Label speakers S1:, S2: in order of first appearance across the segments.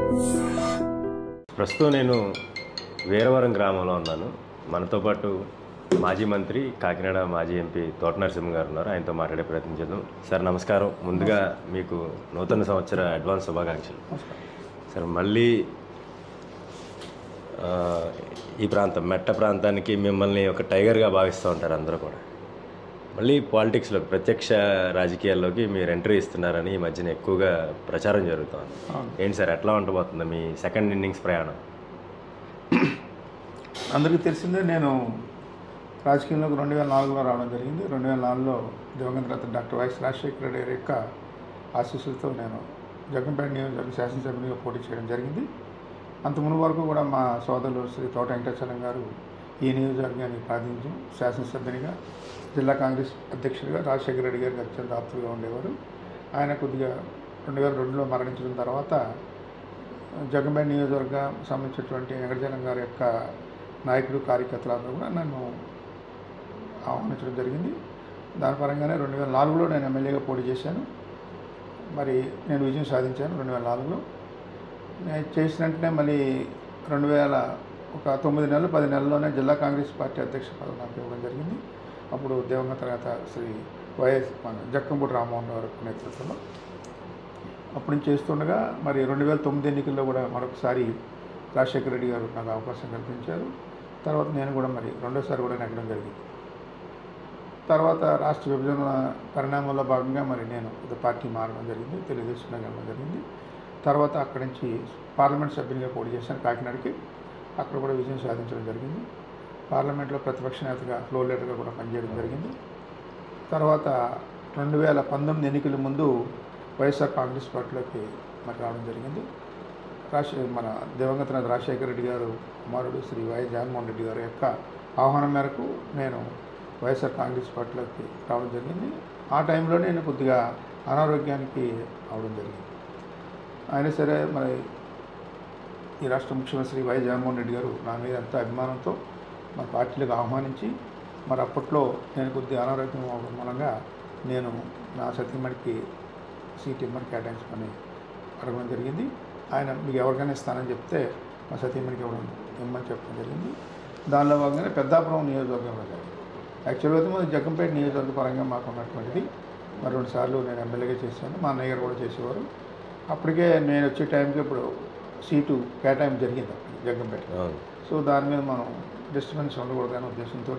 S1: ప్రస్తుతం నేను వీరవరం గ్రామంలో ఉన్నాను మనతో పాటు మాజీ మంత్రి కాకినాడ మాజీ ఎంపీ తోట నరసింహ గారు ఉన్నారు ఆయనతో మాట్లాడే ప్రయత్నం చేద్దాం సార్ నమస్కారం ముందుగా మీకు నూతన సంవత్సర అడ్వాన్స్ శుభాకాంక్షలు సార్ మళ్ళీ ఆ, ఈ ప్రాంతం మెట్ట ప్రాంతానికి మిమ్మల్ని ఒక టైగర్గా భావిస్తూ ఉంటారు అందరూ కూడా మళ్ళీ పాలిటిక్స్లో ప్రత్యక్ష రాజకీయాల్లోకి మీరు ఎంట్రీ ఇస్తున్నారని ఈ మధ్యన ఎక్కువగా ప్రచారం జరుగుతోంది ఏంటి సార్ ఎట్లా ఉండబోతుంది మీ సెకండ్ ఇన్నింగ్స్ ప్రయాణం
S2: అందరికీ తెలిసిందే నేను రాజకీయంలోకి రెండు వేల నాలుగులో రావడం జరిగింది రెండు వేల నాలుగులో దివంగత రత్న డాక్టర్ వైఎస్ రాజశేఖర రెడ్డి గారి యొక్క ఆశీస్సులతో నేను జగన్పేట నియోజకవర్గ శాసనసభ్యునిగా పోటీ చేయడం జరిగింది అంత మునుపు వరకు కూడా మా సోదరులు శ్రీ తోట వెంకటాచలం గారు ఈ నియోజకవర్గాన్ని ప్రాతినిధ్యం శాసనసభ్యునిగా జిల్లా కాంగ్రెస్ అధ్యక్షుడిగా రాజశేఖర రెడ్డి గారికి అత్యంత ఆప్తులుగా ఉండేవారు ఆయన కొద్దిగా రెండు వేల రెండులో మరణించిన తర్వాత జగన్పేట నియోజకవర్గ సంబంధించినటువంటి వెంకటచలం గారి యొక్క నాయకుడు కార్యకర్తలందరూ కూడా నన్ను ఆహ్వానించడం జరిగింది దాని పరంగానే రెండు వేల నాలుగులో నేను ఎమ్మెల్యేగా పోటీ చేశాను మరి నేను విజయం సాధించాను రెండు వేల నాలుగులో నేను చేసిన వెంటనే మళ్ళీ రెండు వేల ఒక తొమ్మిది నెలలు పది నెలల్లోనే జిల్లా కాంగ్రెస్ పార్టీ అధ్యక్ష పదవి నాకు ఇవ్వడం జరిగింది అప్పుడు దివంగత నేత శ్రీ వైఎస్ మన జక్కంపూడి రామ్మోహన్ గారి నేతృత్వంలో అప్పటి నుంచి చేస్తుండగా మరి రెండు వేల తొమ్మిది ఎన్నికల్లో కూడా మరొకసారి రాజశేఖర రెడ్డి గారు నాకు అవకాశం కల్పించారు తర్వాత నేను కూడా మరి రెండోసారి కూడా నెగ్గడం జరిగింది తర్వాత రాష్ట్ర విభజన పరిణామంలో భాగంగా మరి నేను ఇది పార్టీ మారడం జరిగింది తెలుగుదేశంలో వెళ్ళడం జరిగింది తర్వాత అక్కడి నుంచి పార్లమెంట్ సభ్యునిగా పోటీ చేశాను కాకినాడకి అక్కడ కూడా విజయం సాధించడం జరిగింది పార్లమెంట్లో ప్రతిపక్ష నేతగా ఫ్లోర్ లీడర్గా కూడా పనిచేయడం జరిగింది తర్వాత రెండు వేల పంతొమ్మిది ఎన్నికల ముందు వైఎస్ఆర్ కాంగ్రెస్ పార్టీలోకి మరి రావడం జరిగింది రాజశే మన దివంగత నేత రాజశేఖర రెడ్డి గారు కుమారుడు శ్రీ వైఎస్ జగన్మోహన్ రెడ్డి గారి యొక్క ఆహ్వానం మేరకు నేను వైఎస్ఆర్ కాంగ్రెస్ పార్టీలోకి రావడం జరిగింది ఆ టైంలో నేను కొద్దిగా అనారోగ్యానికి అవడం జరిగింది అయినా సరే మరి ఈ రాష్ట్ర ముఖ్యమంత్రి శ్రీ వైఎస్ జగన్మోహన్ రెడ్డి గారు నా మీద ఎంతో అభిమానంతో మన పార్టీలకు ఆహ్వానించి మరి అప్పట్లో నేను కొద్దిగా అనారోగ్యం అవడం మూలంగా నేను నా సతీమణికి సీట్ ఇమ్మని కేటాయించమని అడగడం జరిగింది ఆయన మీకు ఎవరికైనా ఇస్తానని చెప్తే మా సతీమణికి ఇవ్వడం ఇమ్మని చెప్పడం జరిగింది దానిలో భాగంగానే పెద్దాపురం నియోజకవర్గంలో జరిగింది యాక్చువల్గా అయితే మాది జగ్గంపేట నియోజకవర్గ పరంగా మాకు ఉన్నటువంటిది మరి రెండు సార్లు నేను ఎమ్మెల్యేగా చేశాను మా అన్నయ్య గారు కూడా చేసేవారు అప్పటికే నేను వచ్చే టైంకి ఇప్పుడు సీటు కేటాయింపు జరిగింది అప్పుడు జగ్గంపేట
S1: అవును
S2: సో దాని మీద మనం డిస్టర్బెన్స్ ఉండకూడదనే ఉద్దేశంతో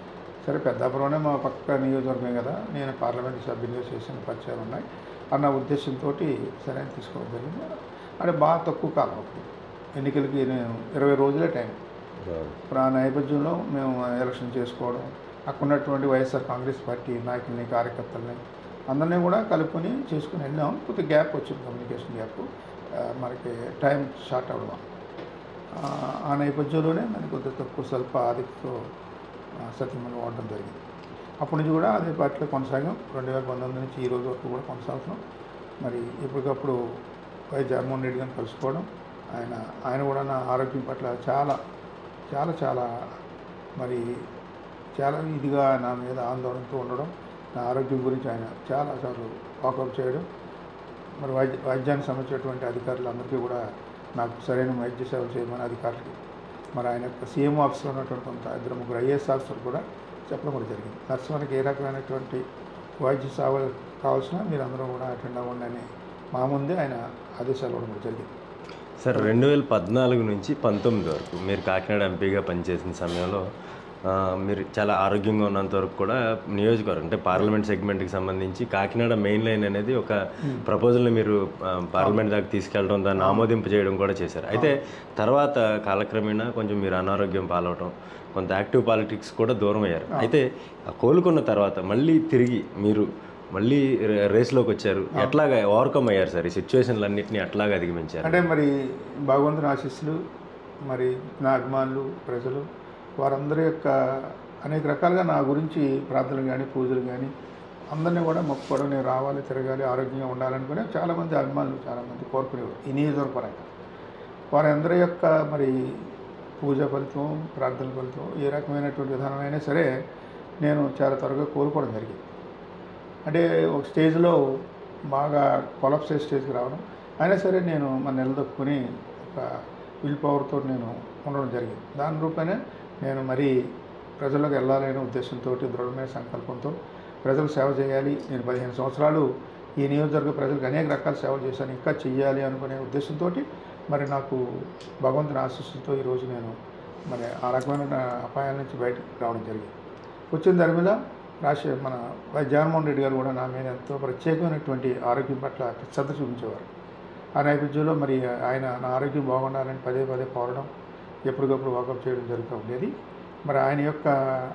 S2: సరే పెద్దాపురమే మా పక్క నియోజకవర్గం కదా నేను పార్లమెంట్ సభ్యునిగా చేసిన పరిచయాలు ఉన్నాయి అన్న ఉద్దేశంతో సరే అని తీసుకోవడం జరిగింది అంటే బాగా తక్కువ కాలం అప్పుడు ఎన్నికలకి నేను ఇరవై రోజులే టైం
S1: అవును
S2: ఇప్పుడు ఆ నేపథ్యంలో మేము ఎలక్షన్ చేసుకోవడం అక్కడ ఉన్నటువంటి వైఎస్ఆర్ కాంగ్రెస్ పార్టీ నాయకుల్ని కార్యకర్తల్ని అందరినీ కూడా కలుపుకొని చేసుకుని వెళ్ళాం కొద్ది గ్యాప్ వచ్చింది కమ్యూనికేషన్ గ్యాప్ ఆ, మనకి టైం షార్ట్ అవ్వడం ఆ, ఆ నేపథ్యంలోనే మనకి కొద్దిగా తక్కువ స్వల్ప ఆధిక్యతో సత్యమని వాడడం జరిగింది అప్పటి నుంచి కూడా అదే పార్టీలో కొనసాగాం రెండు వేల పంతొమ్మిది నుంచి ఈ రోజు వరకు కూడా కొనసాగుతున్నాం మరి ఎప్పటికప్పుడు వైఎస్ జగన్మోహన్ రెడ్డి గారిని కలుసుకోవడం ఆయన ఆయన కూడా నా ఆరోగ్యం పట్ల చాలా చాలా చాలా మరి చాలా ఇదిగా నా మీద ఆందోళనతో ఉండడం నా ఆరోగ్యం గురించి ఆయన చాలాసార్లు వాకప్ చేయడం మరి వైద్య వైద్యానికి సంబంధించినటువంటి అధికారులందరికీ కూడా నాకు సరైన వైద్య సేవలు చేయమని అధికారులకి మరి ఆయన యొక్క సీఎం ఆఫీస్లో ఉన్నటువంటి కొంత ఇద్దరు ముగ్గురు ఐఏఎస్ ఆఫీసర్ కూడా చెప్పడం కూడా జరిగింది నర్సులకి ఏ రకమైనటువంటి వైద్య సేవ కావాల్సిన మీరు అందరూ కూడా అటెండ్ అవ్వండి అని మా ముందే ఆయన ఆదేశాలు ఇవ్వడం కూడా జరిగింది
S1: సార్ రెండు వేల పద్నాలుగు నుంచి పంతొమ్మిది వరకు మీరు కాకినాడ ఎంపీగా పనిచేసిన సమయంలో ఆ, మీరు చాలా ఆరోగ్యంగా ఉన్నంత వరకు కూడా నియోజకవర్గం అంటే పార్లమెంట్ సెగ్మెంట్కి సంబంధించి కాకినాడ మెయిన్ లైన్ అనేది ఒక ప్రపోజల్ని మీరు ఆ, పార్లమెంట్ దాకా తీసుకెళ్ళడం దాన్ని ఆమోదింపు చేయడం కూడా చేశారు అయితే తర్వాత కాలక్రమేణా కొంచెం మీరు అనారోగ్యం పాలవటం కొంత యాక్టివ్ పాలిటిక్స్ కూడా దూరం అయ్యారు అయితే ఆ కోలుకున్న తర్వాత మళ్ళీ తిరిగి మీరు మళ్ళీ రే- రేస్లోకి వచ్చారు ఎట్లాగా ఓవర్కమ్ అయ్యారు సార్ ఈ సిచ్యువేషన్లన్నింటినీ ఎట్లాగా అధిగమించారు
S2: అంటే మరి భగవంతుని ఆశీస్సులు మరి నా అభిమానులు ప్రజలు వారందరి యొక్క అనేక రకాలుగా నా గురించి ప్రార్థనలు కానీ పూజలు కానీ అందరినీ కూడా మొక్కుకోవడం నేను రావాలి తిరగాలి ఆరోగ్యంగా ఉండాలనుకునే చాలామంది అభిమానులు చాలామంది కోరుకునేవారు ఈ నియోజకవర్గ పరంగా వారందరి యొక్క మరి పూజ ఫలితం ప్రార్థన ఫలితం ఏ రకమైనటువంటి విధానమైనా సరే నేను చాలా త్వరగా కోలుకోవడం జరిగింది అంటే ఒక స్టేజ్లో బాగా కొలప్స్ అయ్యే స్టేజ్కి రావడం అయినా సరే నేను మన నిలదొక్కుని ఒక విల్ పవర్తో నేను ఉండడం జరిగింది దాని రూపేనే నేను మరీ ప్రజలకు వెళ్ళాలనే ఉద్దేశంతో దృఢమైన సంకల్పంతో ప్రజలకు సేవ చేయాలి నేను పదిహేను సంవత్సరాలు ఈ నియోజకవర్గ ప్రజలకు అనేక రకాల సేవలు చేశాను ఇంకా చెయ్యాలి అనుకునే ఉద్దేశంతో మరి నాకు భగవంతుని ఆశీస్సులతో ఈరోజు నేను మరి ఆ రకమైన అపాయాల నుంచి బయటకు రావడం జరిగింది వచ్చిన ధర్మిలా రాష్ట్ర మన వై జగన్మోహన్ రెడ్డి గారు కూడా నా మీద ఎంతో ప్రత్యేకమైనటువంటి ఆరోగ్యం పట్ల శ్రద్ధ చూపించేవారు ఆ నేపథ్యంలో మరి ఆయన నా ఆరోగ్యం బాగుండాలని పదే పదే కోరడం ఎప్పటికప్పుడు వాకప్ చేయడం జరుగుతూ ఉండేది మరి ఆయన యొక్క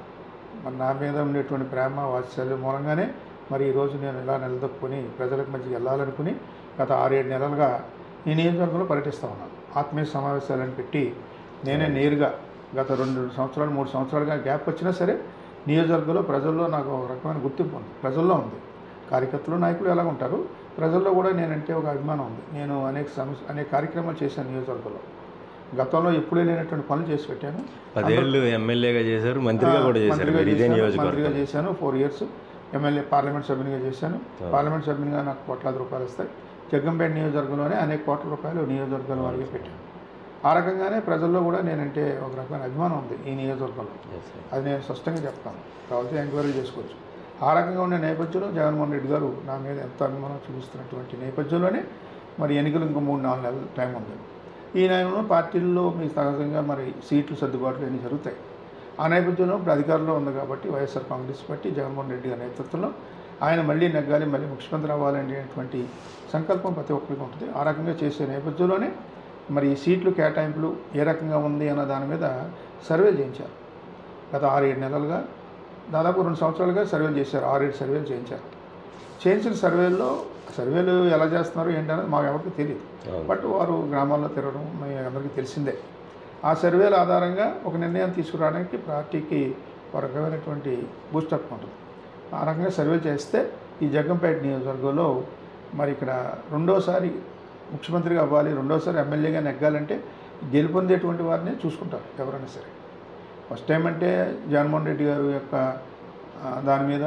S2: మరి నా మీద ఉండేటువంటి ప్రేమ వాత్సల్యం మూలంగానే మరి ఈరోజు నేను ఇలా నిలదొక్కుని ప్రజలకు మధ్యకి వెళ్ళాలనుకుని గత ఆరేడు నెలలుగా ఈ నియోజకవర్గంలో పర్యటిస్తూ ఉన్నాను ఆత్మీయ సమావేశాలను పెట్టి నేనే నేరుగా గత రెండు సంవత్సరాలు మూడు సంవత్సరాలుగా గ్యాప్ వచ్చినా సరే నియోజకవర్గంలో ప్రజల్లో నాకు ఒక రకమైన గుర్తింపు ఉంది ప్రజల్లో ఉంది కార్యకర్తలు నాయకులు ఎలా ఉంటారు ప్రజల్లో కూడా నేనంటే ఒక అభిమానం ఉంది నేను అనేక సమస్య అనేక కార్యక్రమాలు చేశాను నియోజకవర్గంలో గతంలో ఎప్పుడూ లేనటువంటి పనులు చేసి పెట్టాను
S1: పదేళ్ళు ఎమ్మెల్యేగా చేశారు మంత్రిగా కూడా చేశారు
S2: మంత్రిగా
S1: మీరు ఇదే
S2: చేశాను,
S1: నియోజకవర్గం
S2: మంత్రిగా చేశాను ఫోర్ ఇయర్స్ ఎమ్మెల్యే పార్లమెంట్ సభ్యునిగా చేశాను పార్లమెంట్ సభ్యునిగా నాకు కోట్లాది రూపాయలు వస్తాయి జగ్గంపేట నియోజకవర్గంలోనే అనేక కోట్ల రూపాయలు నియోజకవర్గాల వారికి పెట్టాను ఆ రకంగానే ప్రజల్లో కూడా నేనంటే ఒక రకమైన అభిమానం ఉంది ఈ నియోజకవర్గంలో
S1: Yes, sir.
S2: అది నేను స్పష్టంగా చెప్తాను కావాల్సి ఎంక్వైరీ చేసుకోవచ్చు ఆ రకంగా ఉండే నేపథ్యంలో జగన్మోహన్ రెడ్డి గారు నా మీద ఎంతో అభిమానం చూపిస్తున్నటువంటి నేపథ్యంలోనే మరి ఎన్నికలు ఇంకో మూడు నాలుగు నెలల టైం ఉంది ఈ నేపథ్యంలో పార్టీల్లో మీకు సహజంగా మరి సీట్లు సర్దుబాట్లు అన్నీ జరుగుతాయి ఆ నేపథ్యంలో ఇప్పుడు అధికారంలో ఉంది కాబట్టి వైఎస్ఆర్ కాంగ్రెస్ పార్టీ జగన్మోహన్ రెడ్డి గారి నేతృత్వంలో ఆయన మళ్ళీ నెగ్గాలి మళ్ళీ ముఖ్యమంత్రి అవ్వాలనేటువంటి సంకల్పం ప్రతి ఒక్కరికి ఉంటుంది ఆ రకంగా చేసే నేపథ్యంలోనే మరి ఈ సీట్లు కేటాయింపులు ఏ రకంగా ఉంది అన్న దాని మీద సర్వే చేయించారు గత ఆరేడు నెలలుగా దాదాపు రెండు సంవత్సరాలుగా సర్వేలు చేశారు ఆరేడు సర్వేలు చేయించారు చేయించిన సర్వేల్లో సర్వేలు ఎలా చేస్తున్నారు ఏంటనేది మాకు ఎవరికి తెలియదు
S1: అవును.
S2: బట్ వారు గ్రామాల్లో తిరగడం మీ అందరికీ తెలిసిందే ఆ సర్వేల ఆధారంగా ఒక నిర్ణయం తీసుకురావడానికి పార్టీకి ఒక రకమైనటువంటి బూస్టప్ ఉంటుంది ఆ రకంగా సర్వే చేస్తే ఈ జగ్గంపేట నియోజకవర్గంలో మరి ఇక్కడ రెండోసారి ముఖ్యమంత్రిగా అవ్వాలి రెండోసారి ఎమ్మెల్యేగా నెగ్గాలంటే గెలుపొందేటువంటి వారిని చూసుకుంటారు ఎవరైనా సరే ఫస్ట్ టైం అంటే జగన్మోహన్ రెడ్డి గారు యొక్క ఆ, దాని మీద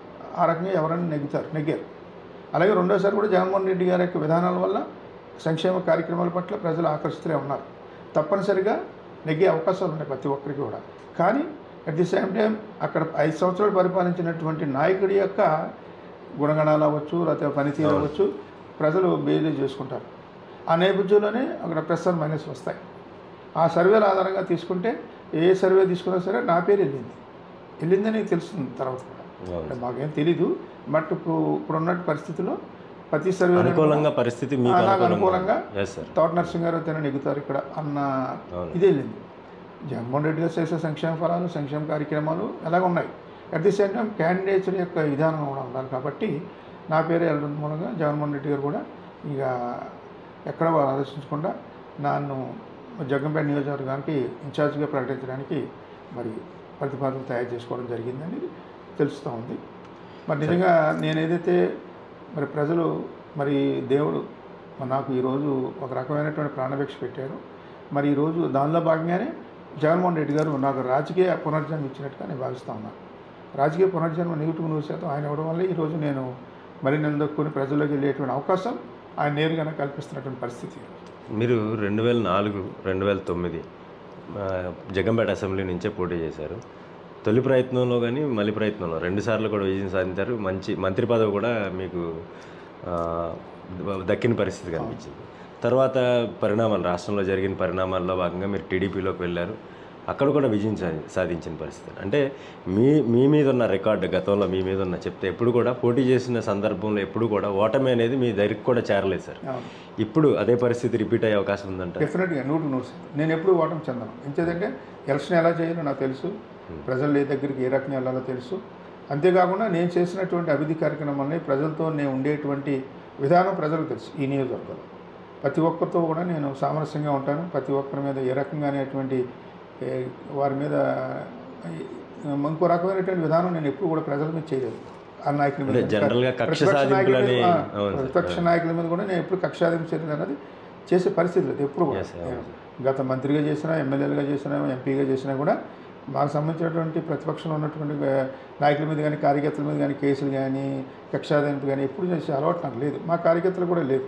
S2: ఆ రకంగా ఎవరైనా నెగ్గుతారు నెగ్గారు అలాగే రెండోసారి కూడా జగన్మోహన్ రెడ్డి గారి యొక్క విధానాల వల్ల సంక్షేమ కార్యక్రమాల పట్ల ప్రజలు ఆకర్షితులే ఉన్నారు తప్పనిసరిగా నెగ్గే అవకాశాలు ఉన్నాయి ప్రతి ఒక్కరికి కూడా కానీ అట్ ది సేమ్ టైం అక్కడ ఐదు సంవత్సరాలు పరిపాలించినటువంటి నాయకుడి యొక్క గుణగణాలు అవ్వచ్చు లేకపోతే పనితీరు అవ్వచ్చు ప్రజలు బేరీ చేసుకుంటారు ఆ నేపథ్యంలోనే అక్కడ ప్లస్ అండ్ మైనస్ వస్తాయి ఆ సర్వేల ఆధారంగా తీసుకుంటే ఏ సర్వే తీసుకున్నా సరే నా పేరు వెళ్ళింది వెళ్ళిందని తెలుస్తుంది తర్వాత కూడా
S1: అవును.
S2: అంటే మాకేం తెలీదు బట్ ఇప్పుడు ఇప్పుడున్న పరిస్థితిలో ప్రతి సర్వే
S1: అనుకూలంగా పరిస్థితి మీకు
S2: నాకు
S1: అనుకూలంగా
S2: అనుకూలంగా
S1: ఎస్ సార్
S2: తోట నరసింహ గారు తిన నెగ్గుతారు ఇక్కడ అన్న
S1: అవును.
S2: ఇది వెళ్ళింది జగన్మోహన్ రెడ్డి గారు చేసే సంక్షేమ ఫలాలు సంక్షేమ కార్యక్రమాలు ఎలాగ ఉన్నాయి at the same time candidates యొక్క విధానం కూడా ఉండాలి కాబట్టి నా పేరు వెళ్ళడం మూలంగా జగన్మోహన్ రెడ్డి గారు కూడా ఇక ఎక్కడ ఆలోచించకుండా నన్ను జగ్గంపేట నియోజకవర్గానికి ఇన్ఛార్జ్గా ప్రకటించడానికి మరి ప్రతిపాదన తయారు చేసుకోవడం జరిగిందని తెలుస్తూ ఉంది మరి నిజంగా నేను ఏదైతే మరి ప్రజలు మరి దేవుడు మరి నాకు ఈరోజు ఒక రకమైనటువంటి ప్రాణభిక్ష పెట్టారు మరి ఈరోజు దానిలో భాగంగానే జగన్మోహన్ రెడ్డి గారు నాకు రాజకీయ పునర్జన్మ ఇచ్చినట్టుగా నేను భావిస్తూ ఉన్నాను రాజకీయ పునర్జన్మ నూటికి నూరు శాతం ఆయన ఇవ్వడం వల్ల ఈరోజు నేను మరి నిలదొక్కుని ప్రజల్లోకి వెళ్ళేటువంటి అవకాశం ఆయన నేరుగా నాకు కల్పిస్తున్నటువంటి పరిస్థితి
S1: మీరు రెండు వేల నాలుగు రెండు వేల తొమ్మిది ఆ, జగంపేట అసెంబ్లీ నుంచే పోటీ చేశారు తొలి ప్రయత్నంలో కానీ మళ్ళీ ప్రయత్నంలో రెండు సార్లు కూడా విజయం సాధించారు మంచి మంత్రి పదవి కూడా మీకు ఆ, దక్కిన పరిస్థితి కనిపించింది తర్వాత పరిణామాలు రాష్ట్రంలో జరిగిన పరిణామాల్లో భాగంగా మీరు టీడీపీలోకి వెళ్ళారు అక్కడ కూడా విజయం సాధి సాధించిన పరిస్థితి అంటే మీ మీ మీద ఉన్న రికార్డు గతంలో మీ మీద ఉన్న చెప్తే ఎప్పుడు కూడా పోటీ చేసిన సందర్భంలో ఎప్పుడు కూడా ఓటమి అనేది మీ దగ్గరికి కూడా చేరలేదు సార్ ఇప్పుడు అదే పరిస్థితి రిపీట్ అయ్యే అవకాశం ఉందంట
S2: డెఫినెట్గా నూటు నూరు శాతం నేను ఎప్పుడు ఓటమి చెందను ఎంచేదంటే ఎలక్షన్ ఎలా చేయాలో నాకు తెలుసు ప్రజలు ఏ దగ్గరికి ఏ రకంగా వెళ్ళాలో తెలుసు అంతేకాకుండా నేను చేసినటువంటి అభివృద్ధి కార్యక్రమాలని ప్రజలతో నేను ఉండేటువంటి విధానం ప్రజలకు తెలుసు ఈ నియోజకవర్గంలో ప్రతి ఒక్కరితో కూడా నేను సామరస్యంగా ఉంటాను ప్రతి ఒక్కరి మీద ఏ రకంగా అనేటువంటి ఏ, వారి మీద ఏ, ఇంకో రకమైనటువంటి విధానం నేను ఎప్పుడు కూడా ప్రజల మీద చేయలేదు ఆ నాయకుల మీద
S1: అంటే జనరల్గా కక్ష
S2: ప్రతిపక్ష నాయకుల
S1: సాధింపులని
S2: మీద, ఆ,
S1: అవును సార్.
S2: ప్రతిపక్ష నాయకుల మీద కూడా నేను ఎప్పుడు కక్షాదింపు చర్యలు అనేది చేసే పరిస్థితి లేదు ఎప్పుడు కూడా
S1: Yes, అవును
S2: నేను గత మంత్రిగా చేసినా ఎమ్మెల్యేలుగా చేసినా ఎంపీగా చేసినా కూడా మాకు సంబంధించినటువంటి ప్రతిపక్షంలో ఉన్నటువంటి ఆ, నాయకుల మీద కానీ కార్యకర్తల మీద కానీ కేసులు కానీ కక్షాదింపు కానీ ఎప్పుడు చేసే అలవాటు నాకు లేదు మా కార్యకర్తలు కూడా లేదు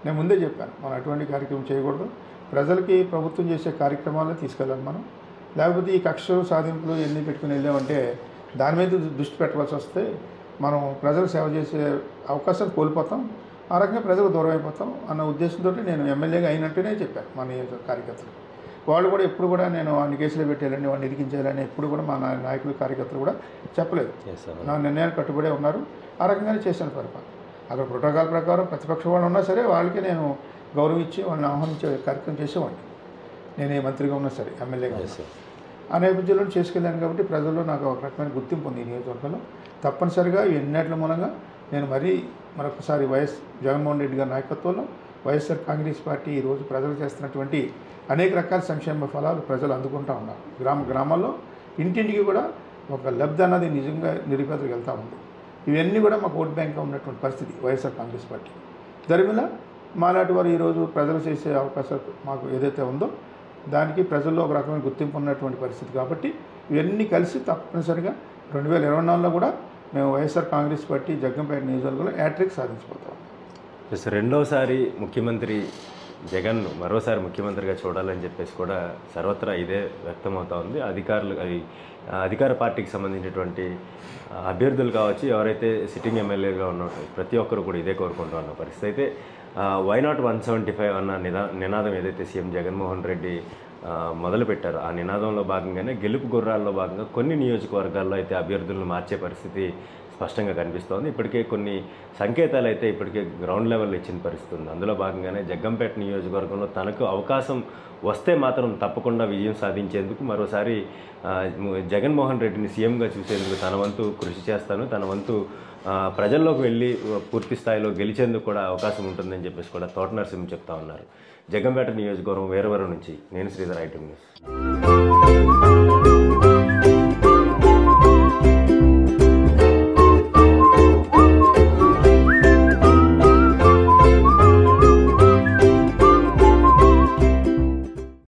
S2: నేను ముందే చెప్పాను మనం అటువంటి కార్యక్రమం చేయకూడదు ప్రజలకి ప్రభుత్వం చేసే కార్యక్రమాలను తీసుకెళ్ళాలి మనం లేకపోతే ఈ కక్షలు సాధింపులు ఎన్ని పెట్టుకుని వెళ్ళామంటే దాని మీద దృష్టి పెట్టవలసి వస్తే మనం ప్రజలకు సేవ చేసే అవకాశం కోల్పోతాం ఆ రకంగా ప్రజలకు దూరం అయిపోతాం అన్న ఉద్దేశంతో నేను ఎమ్మెల్యేగా అయినట్టునే చెప్పాను మన నియోజక కార్యకర్తలు వాళ్ళు కూడా ఎప్పుడు కూడా నేను వాడిని కేసులో పెట్టాలని వాడిని ఇరికించాలని ఎప్పుడు కూడా మా నా- నాయకులు కార్యకర్తలు కూడా చెప్పలేదు
S1: ఎస్ సార్
S2: నా నిర్ణయాలు కట్టుబడే ఉన్నారు ఆ రకంగానే చేశాను పరిపాలన అక్కడ ప్రోటోకాల్ ప్రకారం ప్రతిపక్ష వాళ్ళు ఉన్నా సరే వాళ్ళకి నేను గౌరవం ఇచ్చి వాళ్ళని ఆహ్వానించే కార్యక్రమం చేసేవాడిని నేను ఏ మంత్రిగా ఉన్నా సరే ఎమ్మెల్యేగా ఉన్నా
S1: ఎస్ సార్
S2: ఆ నేపథ్యంలో చేసుకెళ్ళాను కాబట్టి ప్రజల్లో నాకు ఒక రకమైన గుర్తింపు ఉంది ఈ నియోజకవర్గంలో తప్పనిసరిగా ఈ ఎన్నిట్ల మూలంగా నేను మరీ మరొకసారి వైఎస్ జగన్మోహన్ రెడ్డి గారి నాయకత్వంలో వైఎస్ఆర్ కాంగ్రెస్ పార్టీ ఈరోజు ప్రజలు చేస్తున్నటువంటి అనేక రకాల సంక్షేమ ఫలాలు ప్రజలు అందుకుంటా ఉన్నారు గ్రామ గ్రామాల్లో ఇంటింటికి కూడా ఒక లబ్ధి అన్నది నిజంగా నిరుపేదలకు వెళ్తూ ఉంది ఇవన్నీ కూడా మాకు ఓట్ బ్యాంక్గా ఉన్నటువంటి పరిస్థితి వైఎస్ఆర్ కాంగ్రెస్ పార్టీ దరిమిల మాలాంటి వారు ఈరోజు ప్రజలు చేసే అవకాశం మాకు ఏదైతే ఉందో దానికి ప్రజల్లో ఒక రకమైన గుర్తింపు ఉన్నటువంటి పరిస్థితి కాబట్టి ఇవన్నీ కలిసి తప్పనిసరిగా రెండు వేల ఇరవై నాలుగులో కూడా మేము వైఎస్ఆర్ కాంగ్రెస్ పార్టీ జగ్గంపేట నియోజకవర్గంలో హ్యాట్రిక్ సాధించబోతాం
S1: ఎస్ రెండోసారి ముఖ్యమంత్రి జగన్ మరోసారి ముఖ్యమంత్రిగా చూడాలని చెప్పేసి కూడా సర్వత్రా ఇదే వ్యక్తమవుతా ఉంది అధికారులు అది ఆ, అధికార పార్టీకి సంబంధించినటువంటి ఆ, అభ్యర్థులు కావచ్చు ఎవరైతే సిట్టింగ్ ఎమ్మెల్యేగా ఉన్న ప్రతి ఒక్కరు కూడా ఇదే కోరుకుంటూ ఉన్న పరిస్థితి అయితే why not one seventy five అన్న నినా నినాదం ఏదైతే సీఎం జగన్మోహన్ రెడ్డి ఆ, మొదలుపెట్టారు ఆ నినాదంలో భాగంగానే గెలుపు గుర్రాల్లో భాగంగా కొన్ని నియోజకవర్గాల్లో అయితే అభ్యర్థులను మార్చే పరిస్థితి స్పష్టంగా కనిపిస్తోంది ఇప్పటికే కొన్ని సంకేతాలు అయితే ఇప్పటికే గ్రౌండ్ లెవెల్లో ఇచ్చిన పరిస్థితి ఉంది అందులో భాగంగానే జగ్గంపేట నియోజకవర్గంలో తనకు అవకాశం వస్తే మాత్రం తప్పకుండా విజయం సాధించేందుకు మరోసారి ఆ, జగన్మోహన్ రెడ్డిని సీఎంగా చూసేందుకు తన వంతు కృషి చేస్తాను తన వంతు ఆ, ప్రజల్లోకి వెళ్ళి పూర్తి స్థాయిలో గెలిచేందుకు కూడా అవకాశం ఉంటుందని చెప్పేసి కూడా తోట నరసింహ చెప్తా ఉన్నారు జగ్గంపేట నియోజకవర్గం వేరవరం నుంచి నేను శ్రీధర్ ఐటమ్ న్యూస్